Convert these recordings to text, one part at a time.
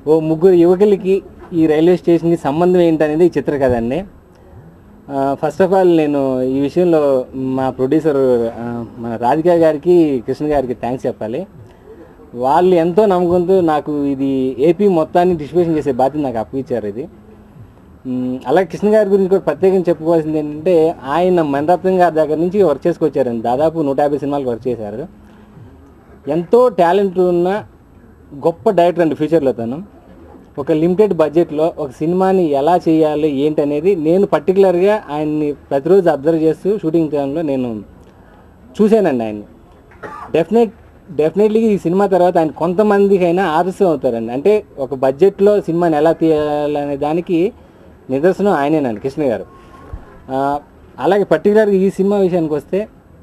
ఓ ముగ్గురు యువకులకి ఈ రైల్వే స్టేషన్కి సంబంధం ఏంటనేది ఈ చిత్ర కథ అండి ఫస్ట్ ఆఫ్ ఆల్ నేను ఈ విషయంలో మా ప్రొడ్యూసర్ ఆ, మన రాధిక గారికి కృష్ణ గారికి థ్యాంక్స్ చెప్పాలి వాళ్ళు ఎంతో నమ్మకంతో నాకు ఇది ఏపీ మొత్తాన్ని డిస్ట్రిబ్యూషన్ చేసే బాధ్యత నాకు అప్పగించారు ఇది మ్, అలాగే కృష్ణ గారి గురించి కూడా ప్రత్యేకంగా చెప్పుకోవాల్సింది ఏంటంటే ఆయన మణరత్నం గారి దగ్గర నుంచి వర్క్ చేసుకొచ్చారండి దాదాపు నూట యాభై సినిమాలకు వర్క్ చేశారు ఎంతో టాలెంట్ ఉన్న గొప్ప డైరెక్టర్ అండి ఫ్యూచర్లో తను ఒక లిమిటెడ్ బడ్జెట్లో ఒక సినిమాని ఎలా చేయాలి ఏంటి అనేది నేను పర్టికులర్గా ఆయన్ని ప్రతిరోజు అబ్జర్వ్ చేస్తూ షూటింగ్ టైంలో నేను చూశానండి ఆయన్ని డెఫినెట్ డెఫినెట్లీ ఈ సినిమా తర్వాత ఆయన కొంతమందికైనా ఆదర్శం అవుతారండి అంటే ఒక బడ్జెట్లో సినిమాని ఎలా తీయాలనే దానికి నిదర్శనం ఆయనేనండి కృష్ణ గారు ఆ, అలాగే పర్టికులర్గా ఈ సినిమా విషయానికి వస్తే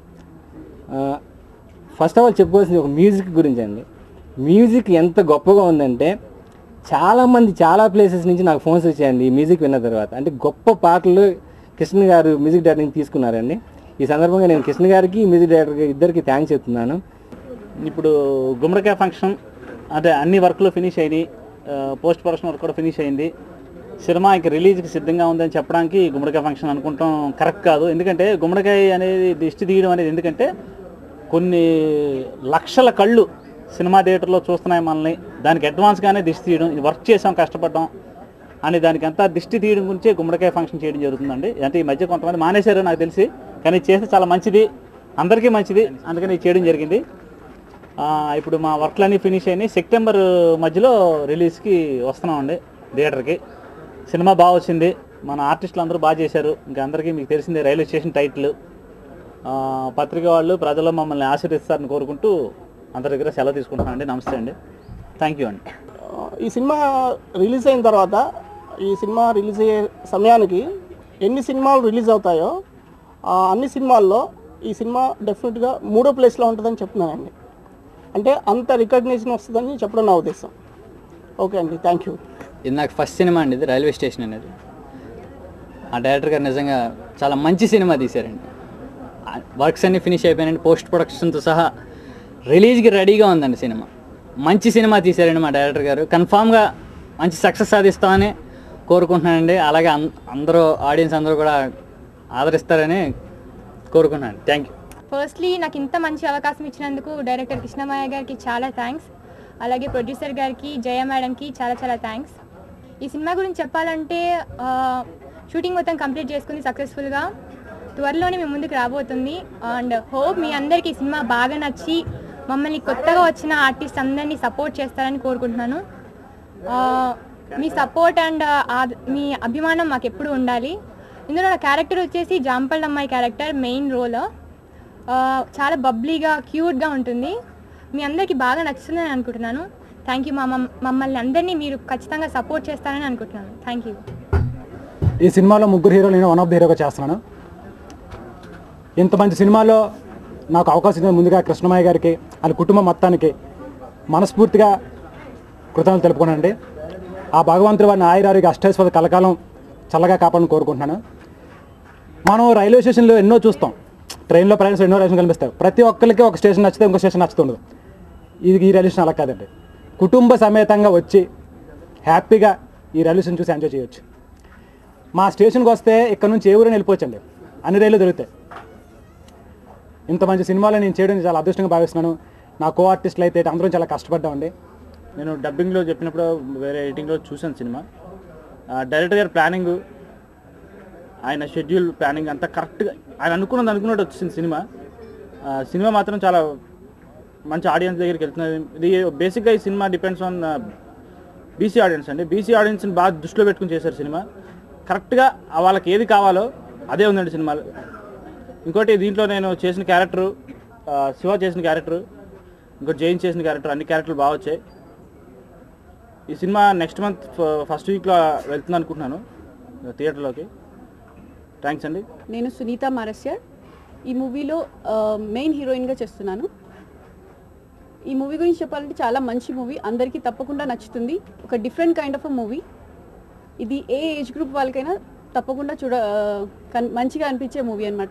ఫస్ట్ ఆఫ్ ఆల్ చెప్పుకోవాల్సింది ఒక మ్యూజిక్ గురించి అండి మ్యూజిక్ ఎంత గొప్పగా ఉందంటే చాలామంది చాలా ప్లేసెస్ నుంచి నాకు ఫోన్స్ వచ్చాయండి ఈ మ్యూజిక్ విన్న తర్వాత అంటే గొప్ప పాటలు కృష్ణ గారు మ్యూజిక్ డైరెక్టర్ తీసుకున్నారండి ఈ సందర్భంగా నేను కృష్ణ గారికి మ్యూజిక్ డైరెక్టర్ ఇద్దరికి థ్యాంక్స్ చెప్తున్నాను ఇప్పుడు గుమ్మడికాయ ఫంక్షన్ అంటే అన్ని వర్క్లు ఫినిష్ అయినాయి పోస్ట్ ప్రొడక్షన్ వర్క్ కూడా ఫినిష్ అయింది సినిమా ఇంక రిలీజ్కి సిద్ధంగా ఉందని చెప్పడానికి గుమ్మడికాయ ఫంక్షన్ అనుకుంటాం కరెక్ట్ కాదు ఎందుకంటే గుమ్మడికాయ అనేది దిష్టి తీయడం అనేది ఎందుకంటే కొన్ని లక్షల కళ్ళు సినిమా థియేటర్లో చూస్తున్నాయి మనల్ని దానికి అడ్వాన్స్గానే దిష్టి తీయడం ఇది వర్క్ చేసాం కష్టపడ్డాం అని దానికి అంతా దిష్టి తీయడం గురించే గుమ్మడికాయ ఫంక్షన్ చేయడం జరుగుతుందండి అంటే ఈ మధ్య కొంతమంది మానేశారు నాకు తెలిసి కానీ ఇది చేస్తే చాలా మంచిది అందరికీ మంచిది అందుకని ఇది చేయడం జరిగింది ఆ, ఇప్పుడు మా వర్క్లన్నీ ఫినిష్ అయినాయి సెప్టెంబర్ మధ్యలో రిలీజ్కి వస్తున్నామండి థియేటర్కి సినిమా బాగా వచ్చింది మన ఆర్టిస్టులు అందరూ బాగా చేశారు ఇంకా అందరికీ మీకు తెలిసిందే రైల్వే స్టేషన్ టైటిల్ ఆ, పత్రిక వాళ్ళు ప్రజలు మమ్మల్ని ఆశీర్వదిస్తారని కోరుకుంటూ అందరి దగ్గర సెలవు తీసుకుంటున్నానండి నమస్తే అండి థ్యాంక్ యూ అండి ఈ సినిమా రిలీజ్ అయిన తర్వాత ఈ సినిమా రిలీజ్ అయ్యే సమయానికి ఎన్ని సినిమాలు రిలీజ్ అవుతాయో ఆ అన్ని సినిమాల్లో ఈ సినిమా డెఫినెట్గా మూడో ప్లేస్లో ఉంటుందని చెప్తున్నానండి అంటే అంత రికగ్నిషన్ వస్తుందని చెప్పడం నా ఉద్దేశం ఓకే అండి థ్యాంక్ యూ ఇది నాకు ఫస్ట్ సినిమా అండి ఇది రైల్వే స్టేషన్ అనేది ఆ డైరెక్టర్ గారు నిజంగా చాలా మంచి సినిమా తీశారండి వర్క్స్ అన్ని ఫినిష్ అయిపోయినాయండి పోస్ట్ ప్రొడక్షన్తో సహా రిలీజ్కి రెడీగా ఉందండి సినిమా మంచి సినిమా తీశారండి మా డైరెక్టర్ గారు కన్ఫామ్గా మంచి సక్సెస్ సాధిస్తామని కోరుకుంటున్నానండి అలాగే అం- అందరూ ఆడియన్స్ అందరూ కూడా ఆదరిస్తారని కోరుకుంటున్నాను థ్యాంక్ యూ ఫస్ట్లీ నాకు ఇంత మంచి అవకాశం ఇచ్చినందుకు డైరెక్టర్ కృష్ణమయ్య గారికి చాలా థ్యాంక్స్ అలాగే ప్రొడ్యూసర్ గారికి జయ మేడంకి చాలా చాలా థ్యాంక్స్ ఈ సినిమా గురించి చెప్పాలంటే ఆ, షూటింగ్ మొత్తం కంప్లీట్ చేసుకుంది సక్సెస్ఫుల్గా త్వరలోనే మీ ముందుకు రాబోతుంది అండ్ హోప్ మీ అందరికీ ఈ సినిమా బాగా నచ్చి మమ్మల్ని కొత్తగా వచ్చిన ఆర్టిస్ట్ అందరినీ సపోర్ట్ చేస్తారని కోరుకుంటున్నాను ఆ, మీ సపోర్ట్ అండ్ మీ అభిమానం మాకు ఎప్పుడు ఉండాలి ఇందులో నా క్యారెక్టర్ వచ్చేసి జాంపల్ అమ్మాయి క్యారెక్టర్ మెయిన్ రోల్ చాలా బబ్లీగా క్యూట్గా ఉంటుంది మీ అందరికీ బాగా నచ్చుతుందని అనుకుంటున్నాను థ్యాంక్ యూ మా మమ్- మమ్మల్ని అందరినీ మీరు ఖచ్చితంగా సపోర్ట్ చేస్తారని అనుకుంటున్నాను థ్యాంక్ యూ ఈ సినిమాలో ముగ్గురు హీరోలు నేను వన్ ఆఫ్ ది హీరోగా చేస్తున్నాను ఇంత మంచి సినిమాలో నాకు అవకాశం ఇచ్చిన ముందుగా కృష్ణమయ్య గారికి వాళ్ళ కుటుంబం మొత్తానికి మనస్ఫూర్తిగా కృతజ్ఞతలు తెలుపుకున్నానండి ఆ భగవంతుడు వారిని ఆయురారోగ్య అష్టైశ్వర కలకాలం చల్లగా కాపాడని కోరుకుంటున్నాను మనం రైల్వే స్టేషన్లో ఎన్నో చూస్తాం ట్రైన్లో ప్రయాణం ఎన్నో రైల్వే కనిపిస్తాయి ప్రతి ఒక్కరికి ఒక స్టేషన్ నచ్చితే ఇంకో స్టేషన్ నచ్చుతుండదు ఇది ఈ రైల్వే స్టేషన్ అలా కాదండి కుటుంబ సమేతంగా వచ్చి హ్యాపీగా ఈ రైల్వే స్టేషన్ చూసి ఎంజాయ్ చేయొచ్చు మా స్టేషన్కి వస్తే ఇక్కడ నుంచి ఏ ఊరైనా వెళ్ళిపోవచ్చండి అన్ని రైళ్ళు దొరుకుతాయి ఇంత మంచి సినిమాలో నేను చేయడం చాలా అదృష్టంగా భావిస్తున్నాను నా కో ఆర్టిస్టులు అయితే అందరం చాలా కష్టపడ్డామండి నేను డబ్బింగ్లో చెప్పినప్పుడు వేరే ఎడిటింగ్లో చూశాను సినిమా ఆ, డైరెక్టర్ గారి ప్లానింగ్ ఆయన షెడ్యూల్ ప్లానింగ్ అంతా కరెక్ట్గా ఆయన అనుకున్నది అనుకున్నట్టు వచ్చింది సినిమా ఆ, సినిమా మాత్రం చాలా మంచి ఆడియన్స్ దగ్గరికి వెళ్తున్నది ఇది బేసిక్గా ఈ cinema depends on BC audience అండి బీసీ ఆడియన్స్ని బాగా దృష్టిలో పెట్టుకుని చేశారు సినిమా కరెక్ట్గా వాళ్ళకి ఏది కావాలో అదే ఉందండి సినిమాలో ఇంకోటి దీంట్లో నేను చేసిన క్యారెక్టరు శివ చేసిన క్యారెక్టరు ఇంకోటి జైన్ చేసిన క్యారెక్టర్ అన్ని క్యారెక్టర్లు బాగా వచ్చాయి ఈ సినిమా నెక్స్ట్ మంత్ ఫస్ట్ వీక్లో వెళ్తుంది అనుకుంటున్నాను థియేటర్లోకి థ్యాంక్స్ అండి నేను సునీత మారస్యర్ ఈ మూవీలో మెయిన్ హీరోయిన్గా చేస్తున్నాను ఈ మూవీ గురించి చెప్పాలంటే చాలా మంచి మూవీ అందరికీ తప్పకుండా నచ్చుతుంది ఒక different kind of uh movie ఇది ఏ ఏజ్ గ్రూప్ వాళ్ళకైనా తప్పకుండా చూడ ఆ, కన్- మంచిగా అనిపించే మూవీ అనమాట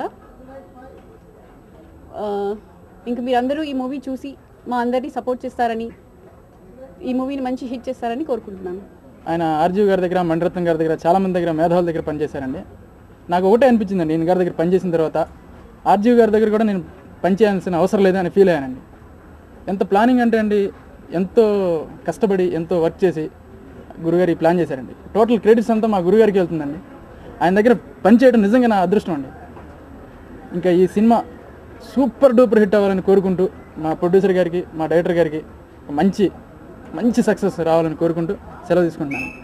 ఇంక మీరందరూ ఈ మూవీ చూసి మా అందరినీ సపోర్ట్ చేస్తారని ఈ మూవీని మంచి హిట్ చేస్తారని కోరుకుంటున్నాను ఆయన ఆర్జీవి గారి దగ్గర మణిరత్నం గారి దగ్గర చాలా మంది దగ్గర మేధావుల దగ్గర పనిచేశారండి నాకు ఒకటే అనిపించిందండి ఈయన గారి దగ్గర పనిచేసిన తర్వాత ఆర్జీవి గారి దగ్గర కూడా నేను పనిచేయాల్సిన అవసరం లేదని ఫీల్ అయ్యానండి ఎంత ప్లానింగ్ అంటే అండి ఎంతో కష్టపడి ఎంతో వర్క్ చేసి గురుగారు ఈ ప్లాన్ చేశారండి టోటల్ క్రెడిట్స్ అంతా మా గురుగారికి వెళ్తుందండి ఆయన దగ్గర పనిచేయడం నిజంగా నా అదృష్టం అండి ఇంకా ఈ సినిమా సూపర్ డూపర్ హిట్ అవ్వాలని కోరుకుంటూ మా ప్రొడ్యూసర్ గారికి మా డైరెక్టర్ గారికి ఒక మంచి మంచి సక్సెస్ రావాలని కోరుకుంటూ సెలవు తీసుకుంటున్నాను